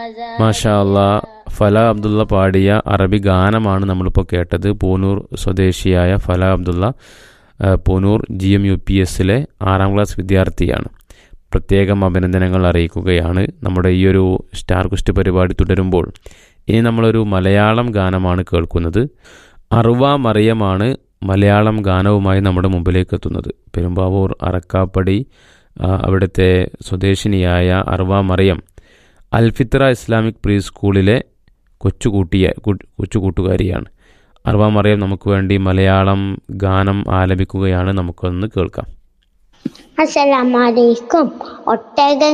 മാഷാ അല്ലാ ഫല അബ്ദുള്ള പാടിയ അറബി ഗാനമാണ് നമ്മളിപ്പോൾ കേട്ടത് പൂനൂർ സ്വദേശിയായ ഫല അബ്ദുള്ള ആ, Poonoor G M U P എസിലെ ആറാം ക്ലാസ് വിദ്യാർത്ഥിയാണ് പ്രത്യേകം അഭിനന്ദനങ്ങൾ അറിയിക്കുകയാണ് നമ്മുടെ ഈ ഒരു സ്റ്റാർ കുസ്റ്റ് പരിപാടി തുടരുമ്പോൾ ഇനി നമ്മളൊരു മലയാളം ഗാനമാണ് കേൾക്കുന്നത് അറുവ മറിയമാണ് മലയാളം ഗാനവുമായി നമ്മുടെ മുമ്പിലേക്ക് എത്തുന്നത് പെരുമ്പാവൂർ അറക്കാപ്പടി ആ, അവിടുത്തെ സ്വദേശിനിയായ അറുവ മറിയം അൽഫിത്ര ഇസ്ലാമിക് പ്രീ സ്കൂളിലെ കൊച്ചുകൂട്ടിയ കു- കൊച്ചുകൂട്ടുകാരിയാണ് അറുവ മറിയം നമുക്ക് വേണ്ടി മലയാളം ഗാനം ആലപിക്കുകയാണ് നമുക്കൊന്ന് കേൾക്കാം അസ്സലാമലൈക്കും ഒട്ടക